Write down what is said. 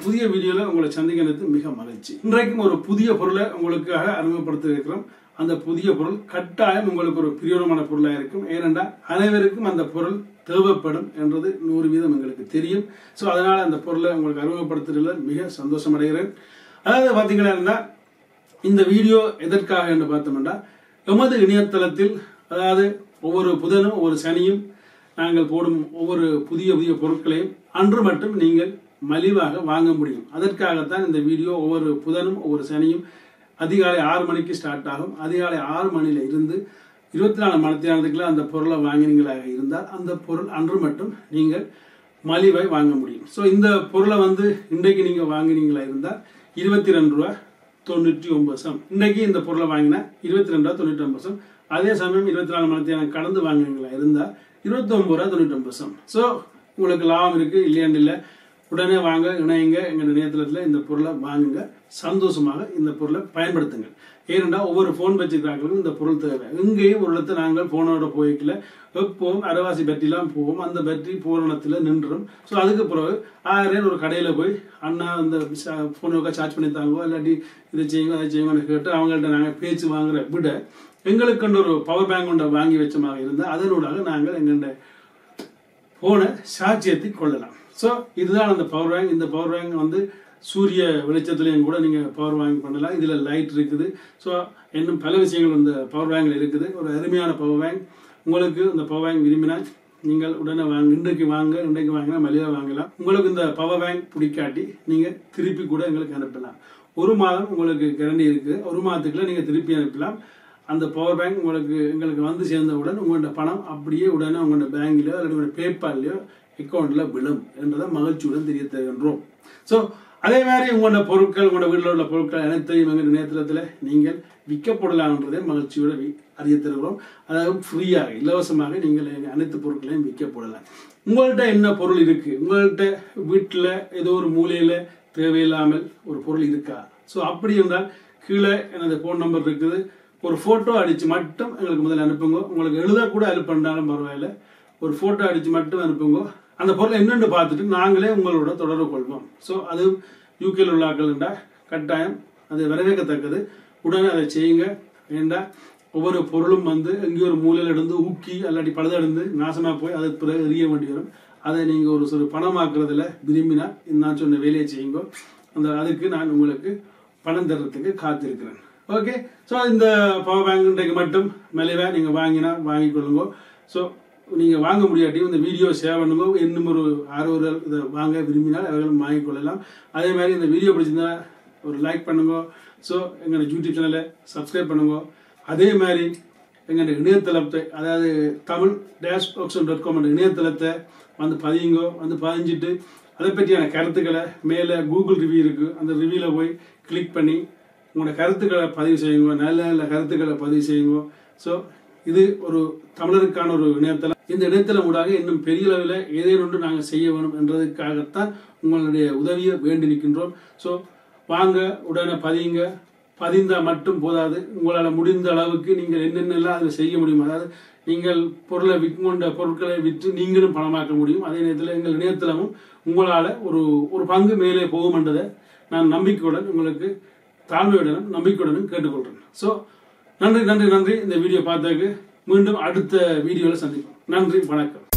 புதிய வீடியோல உங்களை சந்திக்கிறது மிக மகிழ்ச்சி இன்றைக்கும் ஒரு புதிய பொருளை உங்களுக்காக அறிமுகப்படுத்த இருக்கிறோம் அந்த புதிய பொருள் கட்டாயம் உங்களுக்கு ஒரு பிரியோகமான பொருளாக இருக்கும் ஏனென்றால் அனைவருக்கும் அந்த பொருள் தேவைப்படும் என்றது நூறு வீதம் எங்களுக்கு தெரியும் ஸோ அதனால அந்த பொருளை உங்களுக்கு அறிமுகப்படுத்துறதுல மிக சந்தோஷம் அடைகிறேன் அதாவது பார்த்தீங்கன்னா இந்த வீடியோ எதற்காக என்று பார்த்தோம்னா எமது இணையதளத்தில் அதாவது ஒவ்வொரு புதனும் ஒவ்வொரு சனியும் நாங்கள் போடும் ஒவ்வொரு புதிய புதிய பொருட்களையும் அன்று மட்டும் நீங்கள் மலிவாக வாங்க முடியும் அதற்காகத்தான் இந்த வீடியோ ஒவ்வொரு புதனும் ஒவ்வொரு சனியும் அதிகாலை ஆறு மணிக்கு ஸ்டார்ட் ஆகும் அதிகாலை ஆறு மணியில இருந்து இருபத்தி நாலு மணித்தியானதுக்குள்ள அந்த பொருளை வாங்கினீங்களாக இருந்தால் அந்த பொருள் அன்று மட்டும் நீங்கள் மலிவை வாங்க முடியும் ஸோ இந்த பொருளை வந்து இன்றைக்கு நீங்க வாங்கினீங்களா இருந்தால் இருபத்தி ரெண்டு ரூபா தொண்ணூற்றி ஒன்பது சம் இன்னைக்கு இந்த பொருளை வாங்கினா இருபத்தி ரெண்டு ரூபா தொண்ணூற்றி ஒன்பது சம் அதே சமயம் இருபத்தி நாலு மணி நேரம் கடந்து வாங்கினீங்களா இருந்தால் இருபத்தி ஒன்பது ரூபா தொண்ணூற்றி ஒன்பது சம் ஸோ உங்களுக்கு லாபம் இருக்கு இல்லையாண்டு இல்லை உடனே வாங்க இணையுங்க எங்கள் இணையதளத்தில் இந்த பொருளை வாங்குங்க சந்தோஷமாக இந்த பொருளை பயன்படுத்துங்க ஏனென்றால் ஒவ்வொரு ஃபோன் வச்சுக்கிறாங்களுக்கும் இந்த பொருள் தேவை இங்கேயும் ஒரு இடத்துல நாங்கள் ஃபோனோட போய்க்கல எப்போவும் அரைவாசி பேட்டரிலாம் போவோம் அந்த பேட்டரி பூரணத்தில் நின்றுடும் ஸோ அதுக்கு பிறகு ஆயிரம் ஒரு கடையில் போய் அண்ணா இந்த ஃபோனுக்காக சார்ஜ் பண்ணி தாங்கோ இல்லாட்டி இதை செய்யுங்க அதை செய்யுங்கன்னு கேட்டு அவங்கள்ட்ட நாங்கள் பேச்சு வாங்குற விட எங்களுக்கு ஒரு பவர் பேங்க் ஒன்றை வாங்கி வச்சமாக இருந்தால் அதனூடாக நாங்கள் எங்கள்ட போனை சாட்சியத்தை கொள்ளலாம் ஸோ இதுதான் அந்த பவர் பேங்க் இந்த பவர் பேங்க் வந்து சூரிய வெளிச்சத்துலையும் கூட நீங்கள் பவர் பேங்க் பண்ணலாம் இதில் லைட் இருக்குது ஸோ இன்னும் பல விஷயங்கள் இந்த பவர் பேங்கில் இருக்குது ஒரு அருமையான பவர் பேங்க் உங்களுக்கு இந்த பவர் பேங்க் விரும்பினால் நீங்கள் உடனே வாங்க இன்றைக்கு வாங்க இன்றைக்கு வாங்கினா மலிவாக வாங்கலாம் உங்களுக்கு இந்த பவர் பேங்க் பிடிக்காட்டி நீங்கள் திருப்பி கூட எங்களுக்கு அனுப்பலாம் ஒரு மாதம் உங்களுக்கு கேரண்டி இருக்குது ஒரு மாதத்துக்குள்ள நீங்கள் திருப்பி அனுப்பலாம் அந்த பவர் பேங்க் உங்களுக்கு எங்களுக்கு வந்து சேர்ந்தவுடன் உங்களோட பணம் அப்படியே உடனே உங்களோட பேங்க்லயோ அல்லது உங்களோட பேபால்லையோ அக்கௌண்ட்ல விழும் என்றதை மகிழ்ச்சியுடன் தெரிய தருகின்றோம் ஸோ அதே மாதிரி உங்களோட பொருட்கள் உங்களோட வீட்டில் உள்ள பொருட்கள் அனைத்தையும் எங்கள் இணையதளத்தில் நீங்கள் விற்கப்படலாம்ன்றதை மகிழ்ச்சியோட வி- அறிய தருகிறோம் அதாவது ஃப்ரீயாக இலவசமாக நீங்கள் எங்கள் அனைத்து பொருட்களையும் விற்கப்படலாம் உங்கள்கிட்ட என்ன பொருள் இருக்கு உங்கள்கிட்ட வீட்டில் ஏதோ ஒரு மூலையில தேவையில்லாமல் ஒரு பொருள் இருக்கா ஸோ அப்படி என்றால் கீழே எனது ஃபோன் நம்பர் இருக்குது ஒரு ஃபோட்டோ அடித்து மட்டும் எங்களுக்கு முதல்ல அனுப்புங்க உங்களுக்கு எழுத கூட அனுப்பினாலும் பரவாயில்ல ஒரு ஃபோட்டோ அடித்து மட்டும் அனுப்புங்க அந்த பொருளை என்னென்னு பார்த்துட்டு நாங்களே உங்களோட தொடர்பு கொள்வோம் ஸோ அது யூகேல உள்ள ஆட்கள்ண்டா கட்டாயம் அது வரவேற்கத்தக்கது உடனே அதை செய்யுங்க ஏண்டா ஒவ்வொரு பொருளும் வந்து எங்கேயோ ஒரு மூலையில இருந்து ஊக்கி அல்லாட்டி பழுதடைந்து நாசமா போய் அதுக்கு பிறகு எரிய வேண்டி வரும் அதை நீங்க ஒரு சிறு பணமாக்குறதுல விரும்பினா நான் சொன்ன வேலையை செய்யுங்க அந்த அதுக்கு நான் உங்களுக்கு பணம் தர்றதுக்கு காத்திருக்கிறேன் ஓகே ஸோ இந்த பவர் பேங்க் இன்றைக்கு மட்டும் மெலிவாக நீங்கள் வாங்கினா வாங்கிக் கொள்ளுங்க ஸோ நீங்கள் வாங்க முடியாட்டியும் இந்த வீடியோ சேவ் பண்ணுங்க இன்னும் ஒரு ஆர்வலர் இதை வாங்க விரும்பினால் அவர்களும் வாங்கிக் கொள்ளலாம் அதே மாதிரி இந்த வீடியோ பிடிச்சிருந்தா ஒரு லைக் பண்ணுங்க ஸோ எங்களோட யூடியூப் சேனலை சப்ஸ்கிரைப் பண்ணுங்க அதே மாதிரி எங்களோட இணையதளத்தை அதாவது Tamil dash option dot com இணையதளத்தை வந்து பதியுங்க வந்து பதிஞ்சிட்டு அதை பற்றியான கருத்துக்களை மேலே கூகுள் ரிவ்யூ இருக்குது அந்த ரிவ்யூவில் போய் கிளிக் பண்ணி உங்களோட கருத்துக்களை பதிவு செய்யுங்க நல்ல நல்ல கருத்துக்களை பதிவு செய்யுங்க ஸோ இது ஒரு தமிழருக்கான ஒரு இணையதளம் இந்த இணையதளம் ஊடாக இன்னும் பெரிய அளவில் ஏதேனும் ஒன்று நாங்கள் செய்ய வேணும் என்றதுக்காகத்தான் உங்களுடைய உதவியை வேண்டி நிற்கின்றோம் ஸோ வாங்க உடனே பதியுங்க பதிந்தா மட்டும் போதாது உங்களால் முடிந்த அளவுக்கு நீங்கள் என்னென்னலாம் அதில் செய்ய முடியும் அதாவது நீங்கள் பொருளை விற்கொண்ட பொருட்களை விற்று நீங்களும் பணமாக்க முடியும் அதே நேரத்தில் எங்கள் இணையதளமும் உங்களால் ஒரு ஒரு பங்கு மேலே போகும் என்றதை நான் நம்பிக்கையுடன் உங்களுக்கு தாழ்மையுடனும் நம்பிக்கையுடனும் கேட்டுக்கொள்கிறேன் ஸோ நன்றி நன்றி நன்றி இந்த வீடியோ பார்த்ததுக்கு மீண்டும் அடுத்த வீடியோவில் சந்திப்போம் நன்றி வணக்கம்